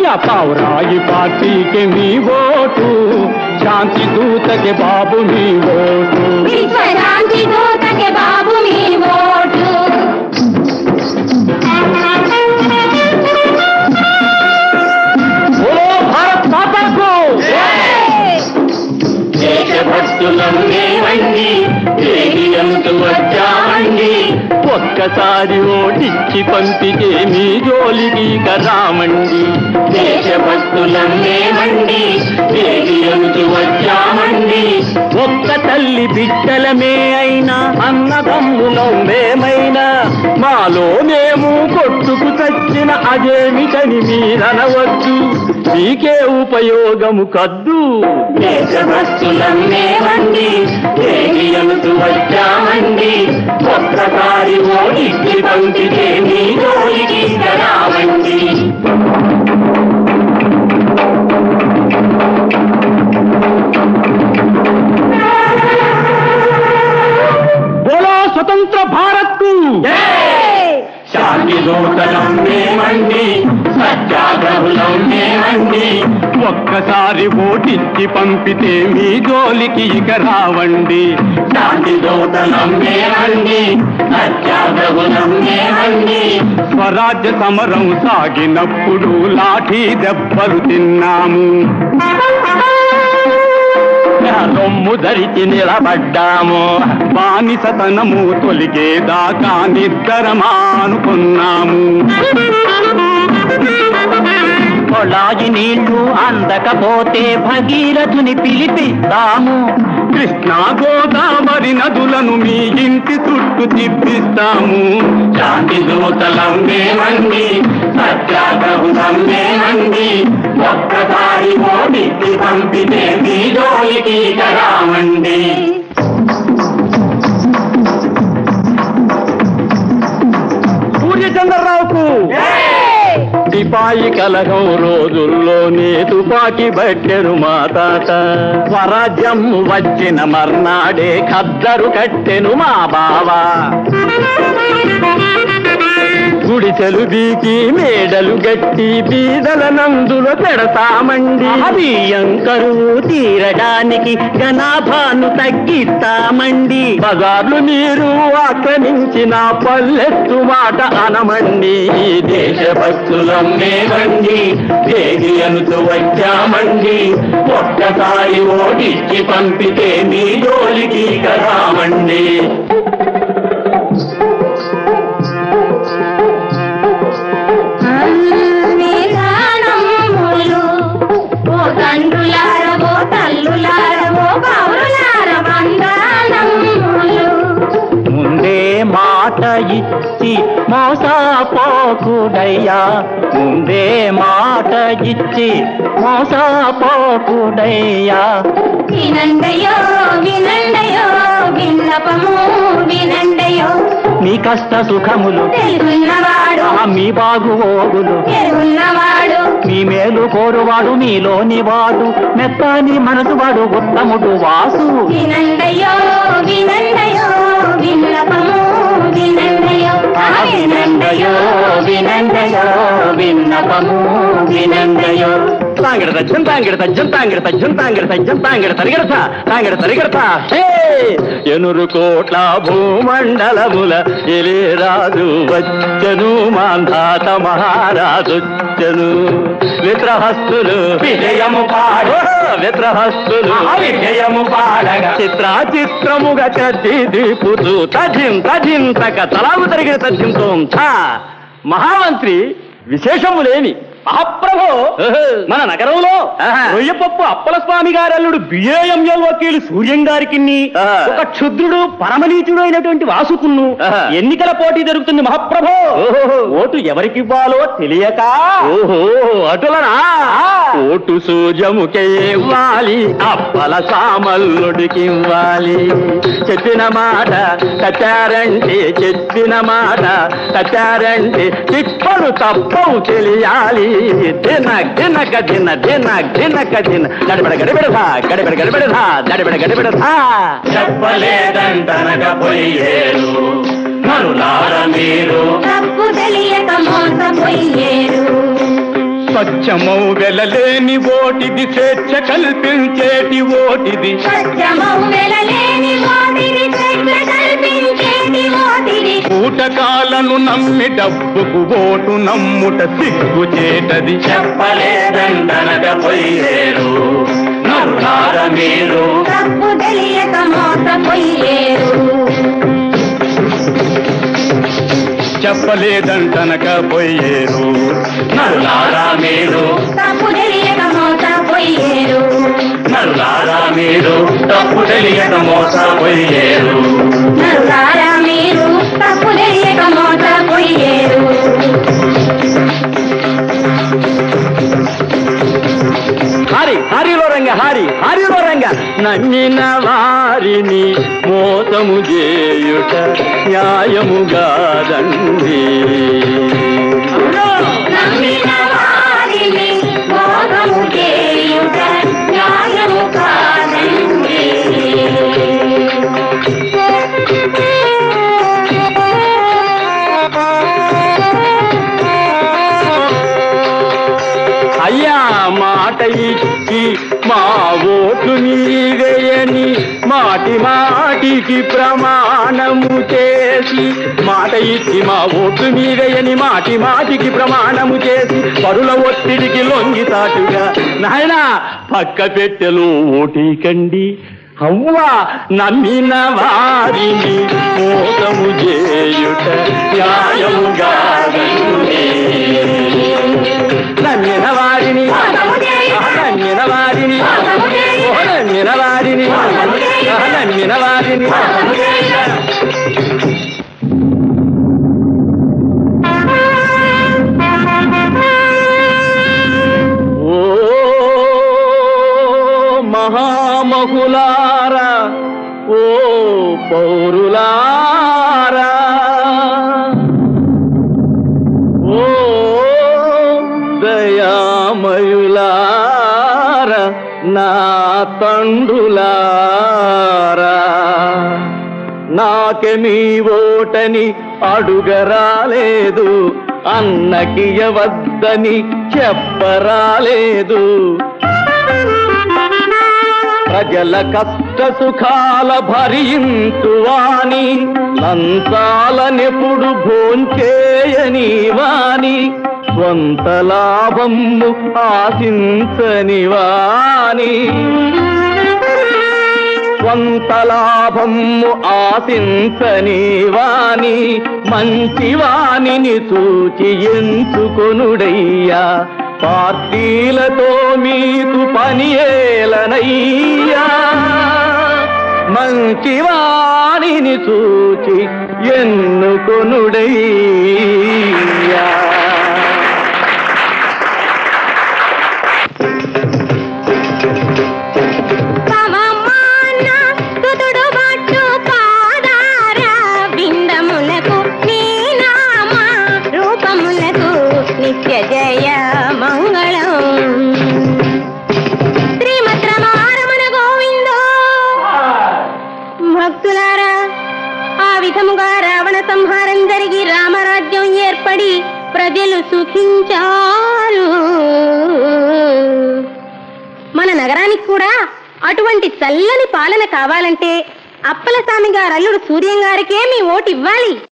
పావురాయి పార్టీకి మీ ఓటు శాంతి దూతకి బాబు మీ ఓటు విశ్వశాంతి దూతకి బాబు మీ ఓటు ఓ భారత్ మాతకు దేశభక్తులం మేమండి రేడియంతు వచ్చామండి ఒక్కసారి ఓటిచ్చి పంపితే మీ జోలికి ఇక రామండి దేశభక్తులం మేమండి రేడియంతు వచ్చామండి ఒక్క తల్లి బిడ్డలమే అయినా అన్నదమ్ములం మేమైనా మాలో మేము కొట్టుకు చచ్చిన అదేమిటని మీరనవద్దు మీకే ఉపయోగము కద్దు దేశభక్తులం మేమండి రేడియంతు వచ్చామండి ఒక్కసారి ఓడిచ్చి పంపితే మీ జోలికి రామండి బోలో స్వతంత్ర భారత్ శాంతి దూతలం మేమండి సత్యాగ్రహులం మేమండి ఒక్కసారి ఓటిచ్చి పంపితే మీ జోలికి ఇక రావండి శాంతి దూతలం మేమండి సత్యాగ్రహులం మేమండి స్వరాజ్య సమరం సాగినప్పుడు లాఠీ దెబ్బలు తిన్నాము రొమ్ము ధరించి నిలబడ్డాము బానిసతనము తొలిగేదాకా నిద్దరమానుకున్నాము కొళాయి నీళ్లు అందకపోతే భగీరథుని పిలిపిస్తాము కృష్ణా గోదావరి నదులను మీ ఇంటి చుట్టూ తిప్పిస్తాము శాంతి దూతలం మేమండి సత్యాగ్రహులం మేమండి ఒక్కసారి ఓడిచ్చి పంపితే మీ జోలికి రామండి సూర్యచంద్రరావుకు సిపాయి కలగం రోజుల్లోనే తుపాకి బట్టెరు మా తాత స్వరాజ్యం వచ్చిన మర్నాడే ఖద్దరు కట్టెను మా బావా గుడిసెలు బీకి మేడలు గట్టి బీదల నందులో పెడతామండి బియ్యం కరువు తీరడానికి జనాభాను తగ్గిస్తామండి బజార్లు మీరు ఆక్రమించిన పల్లెత్తు మాట అనమండి ఈ దేశభక్తులం మేమండి రేడియనుతో వచ్చామండి ఒక్కసారి ఓడిచ్చి పంపితే మీ జోలికి రామండి వేదానములు ఓ తండ్రులారవో తల్లులారవో పౌరులార వందనములు ముందే మాట ఇచ్చి మోసపోకుడయ్యా ముందే మాట ఇచ్చి మోసపోకుడయ్యా వినండయో వినండయో విన్నపము వినండయో మీ కష్ట సుఖములు తెలుగున్నవాడు ఆ మీ బాగు ఓగులు తెలుగున్నవాడు మీ మేలు కోరువాడు మీలోని వాడు మెత్తని మనసు వాడు ఉత్తముడు వాసు వినండయో వినండయో విన్నపము వినండయో ఆ వినండయో వినండయో విన్నపము వినండయో తాంగిడ తజ్జం తాంగిడ తజ్జం తాంగిడ తజ్జం తాంగిడ తజ్జం తాంగిడ తరిగడత తాంగిడ తరిగడత హే ఎనురు కోట్ల భూమండలముల ఎలిరాజు వచ్చను మాంధాత మహారాజొచ్చను విత్రహస్తులు విజయము పాడు విత్రహస్తులు విజయము పాడగా చిత్ర చిత్రముగా చద్ది దీపుతూ తజిం తజిం తక తలాము తరిగిన తజ్జింతో మహామంత్రి విశేషము లేని మహాప్రభో మన నగరంలో రొయ్యపప్పు అప్పల స్వామి గారి అల్లుడు బిఏఎంఎల్ వకీలు సూర్యం గారికి ఒక క్షుద్రుడు పరమనీచుడు అయినటువంటి వాసుకున్ను ఎన్నికల పోటీ జరుగుతుంది మహాప్రభో ఓటు ఎవరికివ్వాలో తెలియక ఓహో అటులనా ఓటు సూర్యముకే ఇవ్వాలి అప్పల సామల్లుడికి ఇవ్వాలి చెప్పిన మాట తచ్చారంటే చెప్పిన మాట తచ్చారంటే తిప్పలు తప్పవు తెలియాలి దిన దినక దిన దిన దినక దిన గడబడ గడబెడదా గడబడ గడబెడదా గడబడ గడబెడదా చెప్పలేదంటనకపోయేరు మనులార మీరు తప్పు తెలియక మోసపోయేరు స్వచ్ఛమౌ వెలలేని ఓటిది స్వేచ్ఛ కల్పించేటి ఓటిది సత్యమౌ వెలలేని ఓటిది స్వేచ్ఛ కల్పించేటి ఓటిది కూటకాలను నమ్మి డబ్బుకు ఓటు నమ్ముట సిగ్గు చేటది చెప్పలేదండనకపోయేరు నరులార మీరు తప్పు తెలియక మోసపోయేరు చెప్పలేదంటనకపోయేరు నరులారా మీరు తప్పు తెలియక మోసపోయేరు నరులారా మీరు తప్పు తెలియక మోసపోయేరు నరులారా మీరు తప్పు తెలియక మోసపోయేరు హారి హారిలో రంగ హారి హారిలో రంగ నమ్మిన వారిని మోసము చేయుట న్యాయముగాదండి నమ్మిన వారిని మోసము చేయుట న్యాయము కాదండి అయ్యా మాట ఇచ్చి మా ఓటు నీవేయని మాటి మాటికి ప్రమాణము చేసి మాట ఇచ్చి మా ఓటు మీవేయని మాటి మాటికి ప్రమాణము చేసి పరుల ఒత్తిడికి లొంగి తాటుగా నాయన పక్క పెట్టెలు ఓటీకండి అవ్వా నమ్మిన వారిని మోసము చేయుట న్యాయముగా నమ్మిన వారిని నమ్మిన వారిని ఓ నమ్మిన వారిని నమ్మిన వారిని ఓ మహామహులారా ఓ పౌరులారా ఓ దయామయులారా నా తండ్రులారా నాకే మీ ఓటని అడుగరాలేదు అన్నకియవద్దని చెప్పరాలేదు ప్రజల కష్ట సుఖాల భరించువాని లంచాలనెప్పుడు భోంచేయని వాని స్వంత లాభము ఆశించని వాని స్వంత లాభము ఆశించని వాని మంచి వాణిని చూచి ఎంచుకొనుడయ్యా పార్టీలతో మీకు పని ఏలనయ్యా మంచి వాణిని చూచి ఎన్నుకొనుడయ్యా పవమాన తుదుడు బట్టు పాదార బిందములకు నీ నామ రూపములకు నిత్య జయ మంగళం శ్రీమద్ రమారమణ గోవిందో భక్తులారా ఆ విధముగా రావణ సంహారం జరిగి రామరాజ్యం ఏర్పడి ప్రజలు సుఖించారు మన నగరానికి కూడా అటువంటి చల్లని పాలన కావాలంటే అప్పలస్వామి గారు అల్లుడు సూర్యం గారికే మీ ఓటు ఇవ్వాలి